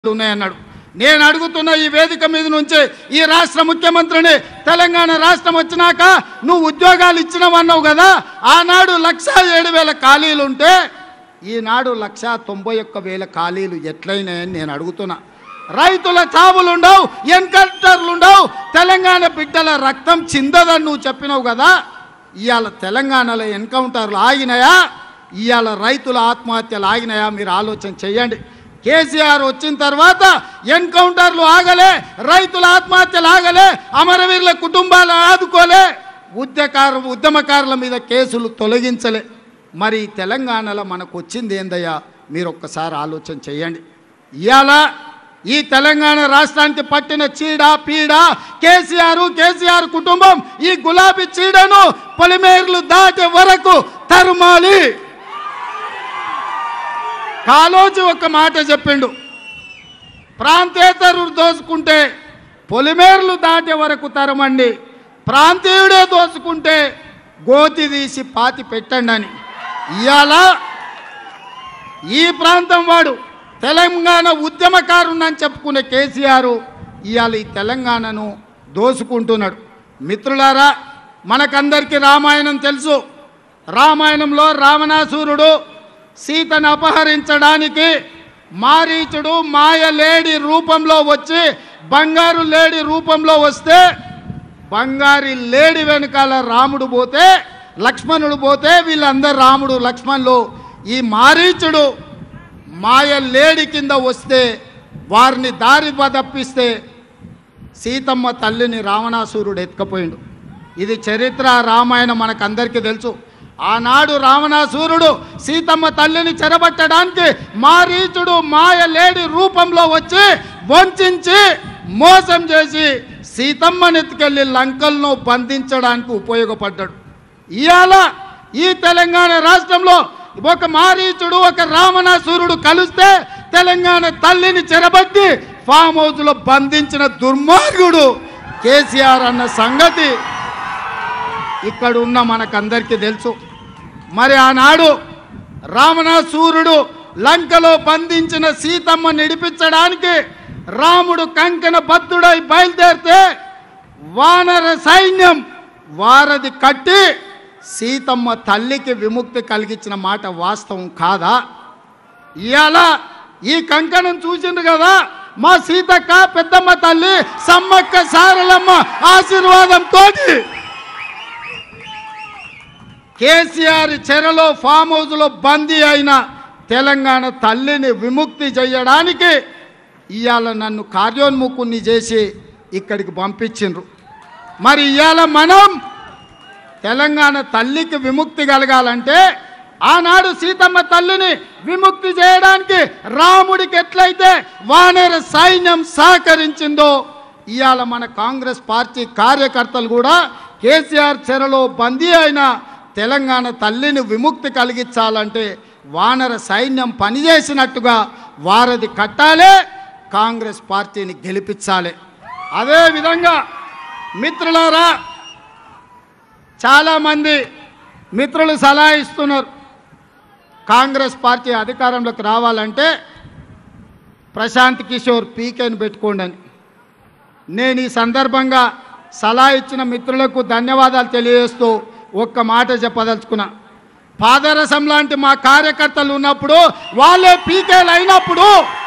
ఉన్నాయన్నాడు నేను అడుగుతున్న ఈ వేదిక మీద నుంచి ఈ రాష్ట్ర ముఖ్యమంత్రిని తెలంగాణ రాష్ట్రం వచ్చినాక నువ్వు ఉద్యోగాలు ఇచ్చినవన్నావు కదా ఆనాడు లక్ష ఏడు వేల ఖాళీలు ఉంటే ఈనాడు లక్ష తొంభై ఒక్క వేల ఖాళీలు ఎట్లయినాయని నేను అడుగుతున్నా రైతుల చావులుండవు ఎన్కౌంటర్లుండవు తెలంగాణ బిడ్డల రక్తం చిందదని నువ్వు చెప్పినావు కదా ఇవాళ తెలంగాణలో ఎన్కౌంటర్లు ఆగినాయా ఇవాళ రైతుల ఆత్మహత్యలు ఆగినాయా మీరు ఆలోచన చేయండి కేసీఆర్ వచ్చిన తర్వాత ఎన్కౌంటర్లు ఆగలే రైతుల ఆత్మహత్యలు ఆగలే అమరవీరుల కుటుంబాలు ఆదుకోలే ఉద్యకారు ఉద్యమకారుల మీద కేసులు తొలగించలే మరి ఈ తెలంగాణలో మనకు వచ్చింది ఏందయ్యా మీరు ఒక్కసారి ఆలోచన చేయండి ఇవాళ ఈ తెలంగాణ రాష్ట్రానికి పట్టిన చీడ పీడ కేసీఆర్ కేసీఆర్ కుటుంబం ఈ గులాబీ చీడను పొలిమేర్లు దాటే వరకు తరుమాలి కాలోజీ ఒక మాట చెప్పిండు ప్రాంతేతరుడు దోసుకుంటే పొలిమేర్లు దాటే వరకు తరమండి ప్రాంతీయుడే దోసుకుంటే గోతి తీసి పాతి పెట్టండి అని ఇవాళ ఈ ప్రాంతం వాడు తెలంగాణ ఉద్యమకారుణ్ణని చెప్పుకునే కేసీఆర్ ఇవాళ ఈ తెలంగాణను దోసుకుంటున్నాడు మిత్రులారా మనకందరికీ రామాయణం తెలుసు రామాయణంలో రావణాసురుడు సీతను అపహరించడానికి మారీచుడు మాయ లేడి రూపంలో వచ్చి బంగారు లేడి రూపంలో వస్తే బంగారి లేడి వెనకాల రాముడు పోతే లక్ష్మణుడు పోతే వీళ్ళందరూ రాముడు లక్ష్మణులు ఈ మారీచుడు మాయ లేడి కింద వస్తే వారిని దారి తప్పిస్తే సీతమ్మ తల్లిని రావణాసురుడు ఎత్తుకపోయిండు ఇది చరిత్ర రామాయణం మనకందరికీ తెలుసు ఆనాడు రావణాసురుడు సీతమ్మ తల్లిని చెరబట్టడానికి మారీచుడు మాయ లేడి రూపంలో వచ్చి వంచించి మోసం చేసి సీతమ్మని ఎత్తుకెళ్ళి లంకలను బంధించడానికి ఉపయోగపడ్డాడు ఇవాళ ఈ తెలంగాణ రాష్ట్రంలో ఒక మారీచుడు ఒక రావణాసురుడు కలిస్తే తెలంగాణ తల్లిని చెరబట్టి ఫామ్ హౌస్లో బంధించిన దుర్మార్గుడు కేసీఆర్ అన్న సంగతి ఇక్కడ ఉన్న మనకందరికీ తెలుసు మరి ఆనాడు రావణాసూరుడు లంకలో బంధించిన సీతమ్మ నిడిపించడానికి రాముడు కంకణ బద్ధుడై బయలుదేరితే వానర సైన్యం వారధి కట్టి సీతమ్మ తల్లికి విముక్తి కలిగించిన మాట వాస్తవం కాదా ఇవాళ ఈ కంకణం చూసిండు కదా మా సీతక్క పెద్దమ్మ తల్లి సమ్మక్క సారలమ్మ ఆశీర్వాదంతో కేసీఆర్ చెరలో ఫామ్ హౌస్లో బందీ అయిన తెలంగాణ తల్లిని విముక్తి చేయడానికి ఇవాళ నన్ను కార్యోన్ముఖుణ్ణి చేసి ఇక్కడికి పంపించిండ్రు మరి ఇవాళ మనం తెలంగాణ తల్లికి విముక్తి కలగాలంటే ఆనాడు సీతమ్మ తల్లిని విముక్తి చేయడానికి రాముడికి ఎట్లయితే వానర సైన్యం సహకరించిందో ఇవాళ మన కాంగ్రెస్ పార్టీ కార్యకర్తలు కూడా కేసీఆర్ చెరలో బందీ అయిన తెలంగాణ తల్లిని విముక్తి కలిగించాలంటే వానర సైన్యం పనిచేసినట్టుగా వారధి కట్టాలే కాంగ్రెస్ పార్టీని గెలిపించాలి అదేవిధంగా మిత్రులారా చాలామంది మిత్రులు సలహా ఇస్తున్నారు కాంగ్రెస్ పార్టీ అధికారంలోకి రావాలంటే ప్రశాంత్ కిషోర్ పీకేని పెట్టుకోండి అని నేను ఈ సందర్భంగా సలహా ఇచ్చిన మిత్రులకు ధన్యవాదాలు తెలియజేస్తూ ఒక్క మాట చెప్పదలుచుకున్నా పాదరసం లాంటి మా కార్యకర్తలు ఉన్నప్పుడు వాళ్ళే పీకేలు అయినప్పుడు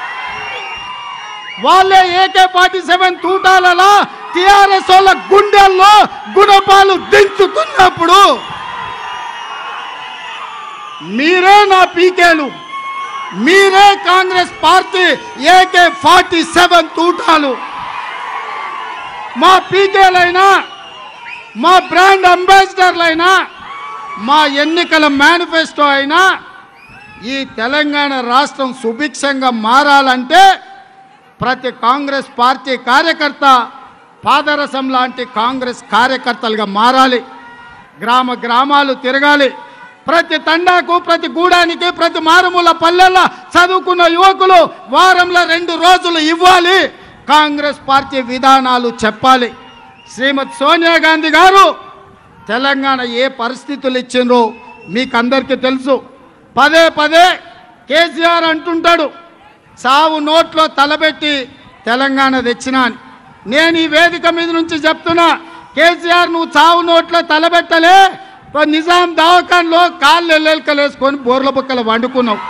వాళ్ళే ఏకే ఫార్టీ సెవెన్ తూటాలలో టిఆర్ఎస్ వాళ్ళ గుండెల్లో గుణపాలు దించుతున్నప్పుడు మీరే నా పీకేలు మీరే Congress party AK forty seven తూటాలు మా పీకేలైనా మా బ్రాండ్ అంబాసిడర్లైనా మా ఎన్నికల మేనిఫెస్టో అయినా ఈ తెలంగాణ రాష్ట్రం సుభిక్షంగా మారాలంటే ప్రతి కాంగ్రెస్ పార్టీ కార్యకర్త పాదరసం లాంటి కాంగ్రెస్ కార్యకర్తలుగా మారాలి గ్రామ గ్రామాలు తిరగాలి ప్రతి తండాకు ప్రతి గూడానికి ప్రతి మారుమూల పల్లెల్లో చదువుకున్న యువకులు వారంలో రెండు రోజులు ఇవ్వాలి కాంగ్రెస్ పార్టీ విధానాలు చెప్పాలి శ్రీమతి సోనియా గాంధీ గారు తెలంగాణ ఏ పరిస్థితులు ఇచ్చిండ్రో మీకు అందరికీ తెలుసు పదే పదే కేసీఆర్ అంటుంటాడు సావు నోట్లో తలబెట్టి తెలంగాణ తెచ్చినాను నేను ఈ వేదిక మీద నుంచి చెప్తున్నా కేసీఆర్ నువ్వు చావు నోట్లో తలబెట్టలే ఓ నిజాం దవాఖాన్లో కాళ్ళు ఎల్లెలకలేసుకొని బోర్ల బుక్కలు వండుకున్నావు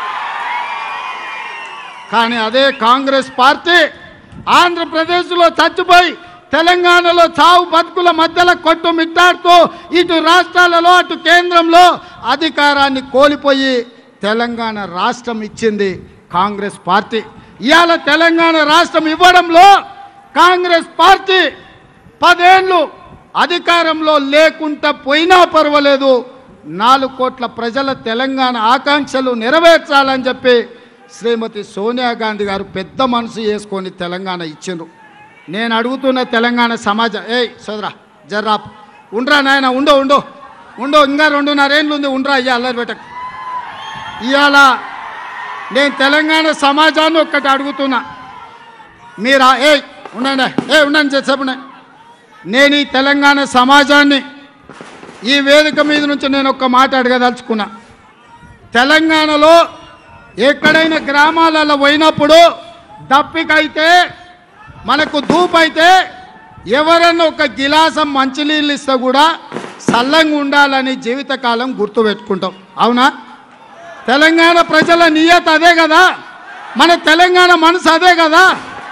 కానీ అదే కాంగ్రెస్ పార్టీ ఆంధ్రప్రదేశ్లో చచ్చిపోయి తెలంగాణలో చావు బతుకుల మధ్యలో కొట్టు మిట్టాడుతూ ఇటు రాష్ట్రాలలో అటు కేంద్రంలో అధికారాన్ని కోల్పోయి తెలంగాణ రాష్ట్రం ఇచ్చింది కాంగ్రెస్ పార్టీ ఇవాళ తెలంగాణ రాష్ట్రం ఇవ్వడంలో కాంగ్రెస్ పార్టీ పదేళ్ళు అధికారంలో లేకుండా పోయినా పర్వాలేదు నాలుగు కోట్ల ప్రజల తెలంగాణ ఆకాంక్షలు నెరవేర్చాలని చెప్పి శ్రీమతి సోనియా గాంధీ గారు పెద్ద మనసు వేసుకొని తెలంగాణ ఇచ్చిండ్రు నేను అడుగుతున్న తెలంగాణ సమాజం ఏయ్ సోదరా జర్రా ఉండ్రా నాయన ఉండో ఉండో ఉండో ఇంకా రెండున్నరేళ్ళు ఉంది ఉండ్రా అయ్యా అల్లరి పెట్టకు ఇవాళ నేను తెలంగాణ సమాజాన్ని ఒక్కటి అడుగుతున్నా మీరా ఏయ్ ఉండండి ఏ ఉండండి చెప్పండి నేను ఈ తెలంగాణ సమాజాన్ని ఈ వేదిక మీద నుంచి నేను ఒక్క మాట అడగదలుచుకున్నా తెలంగాణలో ఎక్కడైనా గ్రామాలలో పోయినప్పుడు దప్పికైతే మనకు ధూపైతే ఎవరన్నా ఒక గిలాసం మంచినీళ్ళు ఇస్తే కూడా సల్లంగా ఉండాలని జీవితకాలం గుర్తుపెట్టుకుంటాం అవునా తెలంగాణ ప్రజల నియత అదే కదా మన తెలంగాణ మనసు అదే కదా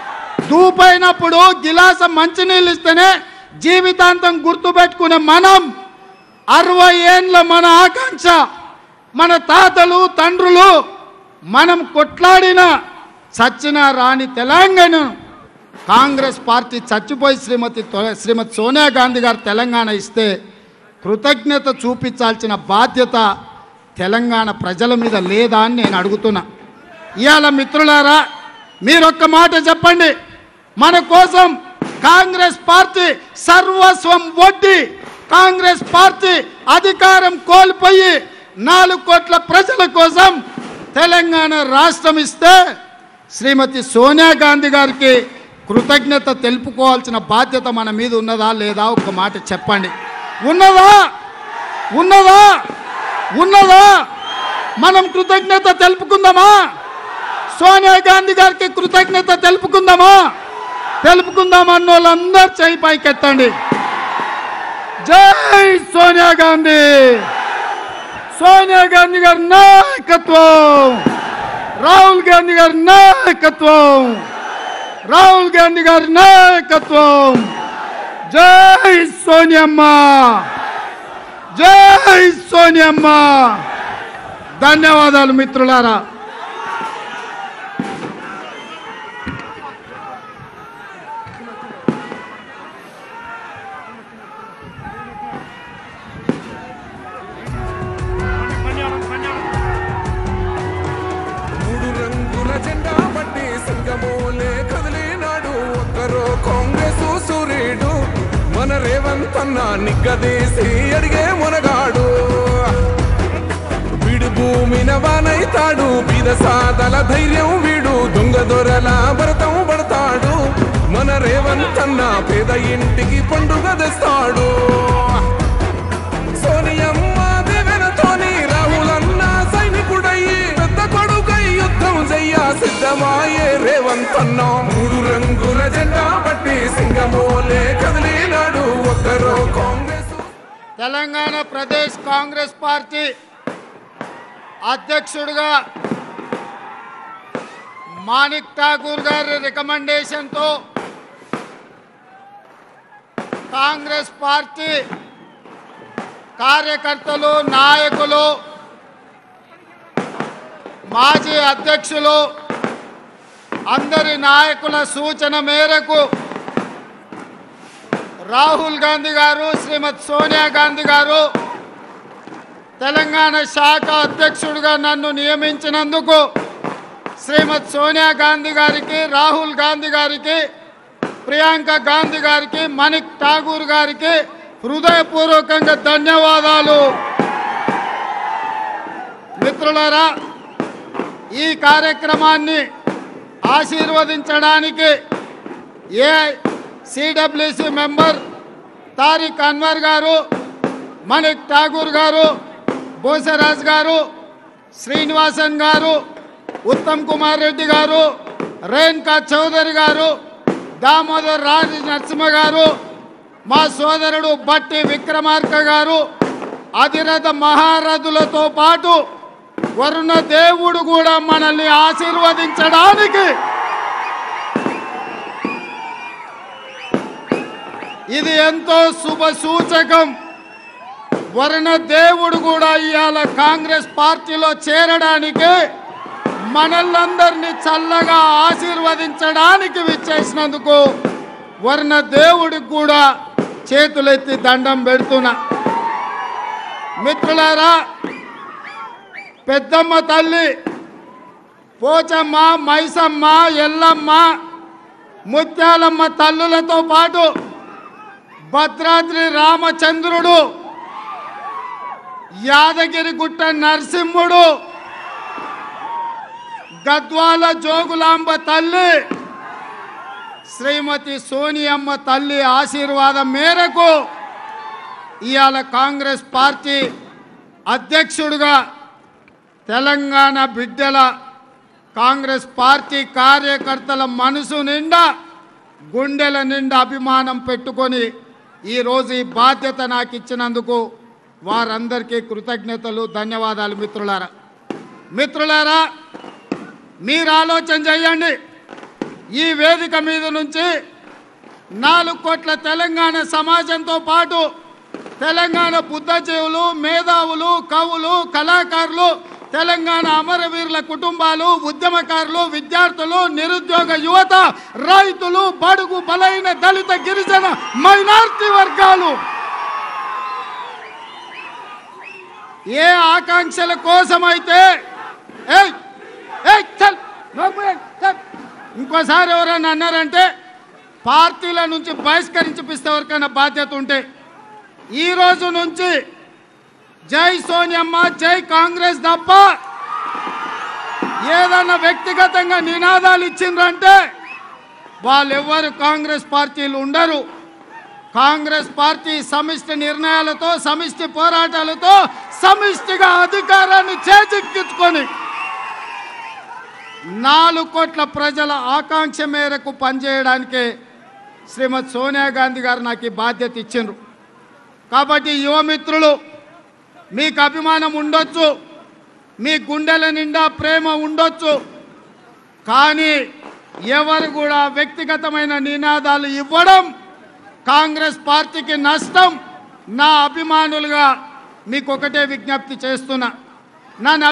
దూపైనప్పుడు గిలాసం మంచినీళ్ళు ఇస్తేనే జీవితాంతం గుర్తుపెట్టుకునే మనం అరవై ఏండ్ల మన ఆకాంక్ష మన తాతలు తండ్రులు మనం కొట్లాడిన చచ్చిన రాని తెలంగాణ కాంగ్రెస్ పార్టీ చచ్చిపోయి శ్రీమతి తొ- శ్రీమతి సోనియా గాంధీ గారు తెలంగాణ ఇస్తే కృతజ్ఞత చూపించాల్సిన బాధ్యత తెలంగాణ ప్రజల మీద లేదా అని నేను అడుగుతున్నా ఇవాళ మిత్రులారా మీరొక్క మాట చెప్పండి మన కోసం కాంగ్రెస్ పార్టీ సర్వస్వం వడ్డీ కాంగ్రెస్ పార్టీ అధికారం కోల్పోయి నాలుగు కోట్ల ప్రజల కోసం తెలంగాణ రాష్ట్రం ఇస్తే శ్రీమతి సోనియా గాంధీ గారికి కృతజ్ఞత తెలుపుకోవాల్సిన బాధ్యత మన మీద ఉన్నదా లేదా ఒక మాట చెప్పండి ఉన్నదా ఉన్నదా ఉన్నదా మనం కృతజ్ఞత తెలుపుకుందామా సోనియా గాంధీ గారికి కృతజ్ఞత తెలుపుకుందామా తెలుపుకుందాం అన్న వాళ్ళందరూ చేయి పైకెత్తండి జై సోనియా గాంధీ సోనియా గాంధీ గారి నాయకత్వం రాహుల్ గాంధీ గారి నాయకత్వం రాహుల్ గాంధీ గారి నాయకత్వం జై సోనియమ్మ జై సోనియమ్మ ధన్యవాదాలు మిత్రులారా మూడు రంగుల జెండా పట్టి సింగమోలే కదిలినాడు ఒక్కరో కాంగ్రెస్ సూర్యుడు మన రేవంత్ అన్న నిగ్గదీసి అడిగే మునగాడు వీడు భూమిన వానైతాడు బీద సాదల ధైర్యం వీడు దొంగ దొరల భరతం పడతాడు మన రేవంత్ అన్న పేద ఇంటికి పండుగ తెస్తాడు సోనియమ్మ దివెనతోని రాహులన్న సైనికుడయ్యి పెద్ద కొడుకై యుద్ధం చెయ్య సిద్ధమాయే రేవంత్ అన్న మూడు రంగుల జెండా పట్టి సింగమోలే కదిలినాడు ఒక్కరో కాంగ్రెస్ తెలంగాణ ప్రదేశ్ కాంగ్రెస్ పార్టీ అధ్యక్షుడిగా మాణిక్ ఠాకూర్ గారి రికమెండేషన్తో కాంగ్రెస్ పార్టీ కార్యకర్తలు నాయకులు మాజీ అధ్యక్షులు అందరి నాయకుల సూచన మేరకు రాహుల్ గాంధీ గారు శ్రీమతి సోనియా గాంధీ గారు తెలంగాణ శాఖ అధ్యక్షుడిగా నన్ను నియమించినందుకు శ్రీమతి సోనియా గాంధీ గారికి రాహుల్ గాంధీ గారికి ప్రియాంక గాంధీ గారికి మణిక్ ఠాగూర్ గారికి హృదయపూర్వకంగా ధన్యవాదాలు మిత్రులారా ఈ కార్యక్రమాన్ని ఆశీర్వదించడానికి A CWC member Tariq Anwar గారు మణిక్ ఠాగూర్ గారు బోసరాజ్ గారు శ్రీనివాసన్ గారు ఉత్తమ్ కుమార్ రెడ్డి గారు రేణుకా చౌదరి గారు దామోదర్ రాజ నరసింహ గారు మా సోదరుడు బట్టి విక్రమార్క గారు అధిరథ మహారథులతో పాటు వరుణ దేవుడు కూడా మనల్ని ఆశీర్వదించడానికి ఇది ఎంతో శుభ సూచకం వరుణ దేవుడు కూడా ఇవాళ కాంగ్రెస్ పార్టీలో చేరడానికి మనల్నందరినీ చల్లగా ఆశీర్వదించడానికి విచ్చేసినందుకు వరుణ దేవుడికి కూడా చేతులెత్తి దండం పెడుతున్నా మిత్రులారా పెద్దమ్మ తల్లి పోచమ్మ మైసమ్మ ఎల్లమ్మ ముత్యాలమ్మ తల్లులతో పాటు భద్రాద్రి రామచంద్రుడు యాదగిరిగుట్ట నరసింహుడు గద్వాల జోగులాంబ తల్లి శ్రీమతి సోనియమ్మ తల్లి ఆశీర్వాదం మేరకు ఇవాళ కాంగ్రెస్ పార్టీ అధ్యక్షుడిగా తెలంగాణ బిడ్డల కాంగ్రెస్ పార్టీ కార్యకర్తల మనసు నిండా గుండెల నిండా అభిమానం పెట్టుకొని ఈరోజు ఈ బాధ్యత నాకు ఇచ్చినందుకు వారందరికీ కృతజ్ఞతలు ధన్యవాదాలు మిత్రులారా మిత్రులారా మీరు ఆలోచన చేయండి ఈ వేదిక మీద నుంచి నాలుగు కోట్ల తెలంగాణ సమాజంతో పాటు తెలంగాణ బుద్ధజీవులు మేధావులు కవులు కళాకారులు తెలంగాణ అమరవీరుల కుటుంబాలు ఉద్యమకారులు విద్యార్థులు నిరుద్యోగ యువత రైతులు బడుగు బలైన దళిత గిరిజన మైనార్టీ వర్గాలు ఏ ఆకాంక్షల కోసమైతే ఏయ్, ఏయ్, చల్, నోరు మూయ్, చల్. ఇంకోసారి ఎవరైనా అన్నారంటే పార్టీల నుంచి బహిష్కరించిపిస్తే ఎవరికైనా బాధ్యత ఉంటే ఈ రోజు నుంచి జై సోనియమ్మ జై కాంగ్రెస్ తప్ప ఏదన్నా వ్యక్తిగతంగా నినాదాలు ఇచ్చిండ్రంటే వాళ్ళెవ్వరు కాంగ్రెస్ పార్టీలు ఉండరు కాంగ్రెస్ పార్టీ సమిష్టి నిర్ణయాలతో సమిష్టి పోరాటాలతో సమిష్టిగా అధికారాన్ని చేజిక్కించుకొని నాలుగు కోట్ల ప్రజల ఆకాంక్ష మేరకు పనిచేయడానికే శ్రీమతి సోనియా గాంధీ గారు నాకు ఈ బాధ్యత ఇచ్చిండ్రు కాబట్టి యువమిత్రులు మీకు అభిమానం ఉండొచ్చు మీ గుండెల నిండా ప్రేమ ఉండొచ్చు కానీ ఎవరు కూడా వ్యక్తిగతమైన నినాదాలు ఇవ్వడం కాంగ్రెస్ పార్టీకి నష్టం నా అభిమానులుగా మీకు ఒకటే విజ్ఞప్తి చేస్తున్నా నన్ను